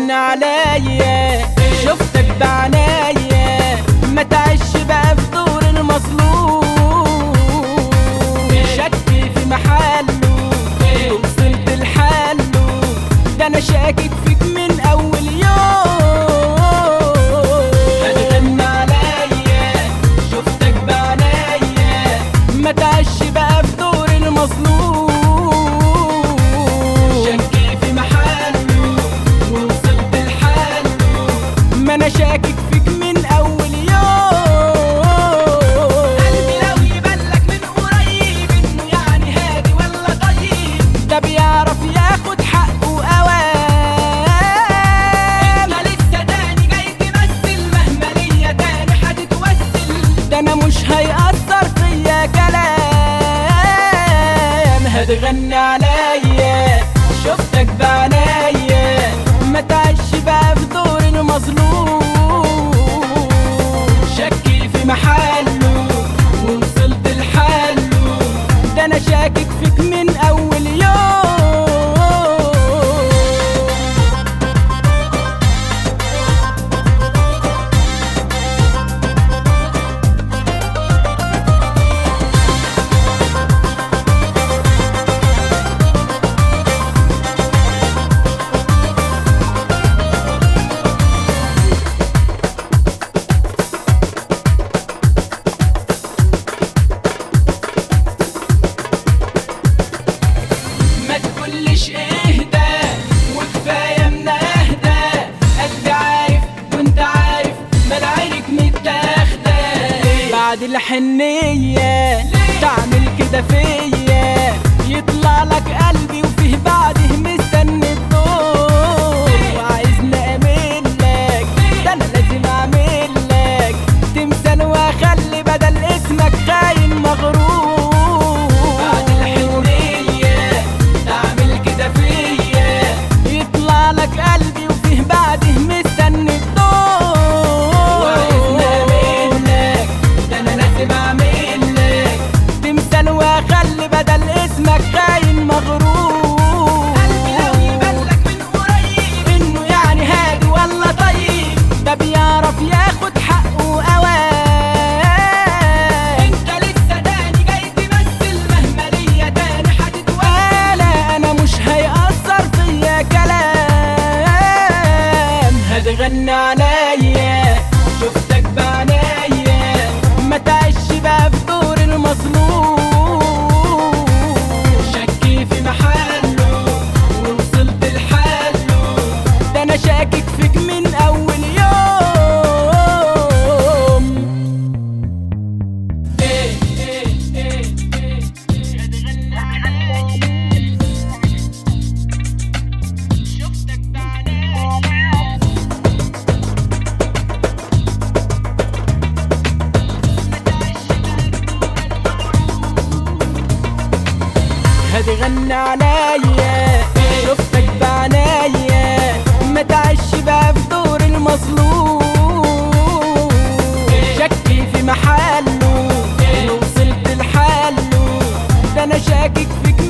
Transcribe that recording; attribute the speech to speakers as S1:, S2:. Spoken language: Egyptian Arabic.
S1: هتغنى عليا شفتك بعنايا ما تعيش بقى في دور المظلوم شكي في محله وصلت لحاله ده انا شاكك فيك من اول يوم هتغنى عليا شفتك بعنايا ما تعيش بقى في دور المظلوم شكي في محله ووصلت لحاله ما انا شاكك فيك من اول يوم قلبي لو يبلك من قريب انه يعني هادي ولا طيب ده بيعرف ياخد حقه اوام انت لسه تاني جاي تمثل مهما ليا تاني هتتوسل ده انا مش هيأثر فيا كلام هتغني عليا شفتك بعنايا ما تعيش بقى في دور المظلوم شكي في محله ووصلت لحاله ده انا شاكك فيك من اول يوم ما تقولش اهدى وكفايه من اهدى قد عارف وانت عارف مال عينك متاخده بعد الحنيه تعمل كده فيا يطلع لك قلبي وفيه بعده مستني الدور وعايزني اعمل لك ده انا لازم اعمل لك تمثال واخلي بدل اسمك خاين مغرور بعد الحنيه تعمل كده فيا يطلع لك قلبي وفيه بعده مستني الدور وعايزني اعمل لك ده انا لازم اعمل لك تمثال واخلي بدل اسمك خاين مغرور قلبي لو يبلك من قريب انه يعني هادي ولا طيب ده بيعرف ياخد حقه اوام انت لسه تاني جاي تمثل مهما ليا تاني هتتوالى انا مش هيأثر فيا كلام هتغني عليا شفتك بعنايا ما تعيش بقى في دور المظلوم شكي في محله ووصلت لحاله ده انا شاكك فيك من اول يوم إيه إيه إيه إيه هتغني عليا شفتك بعنايا هتغني عليا شفتك بعنايا ما تعيش بقى في دور المظلوم شكي في محله وصلت لحاله ده انا شاكك فيك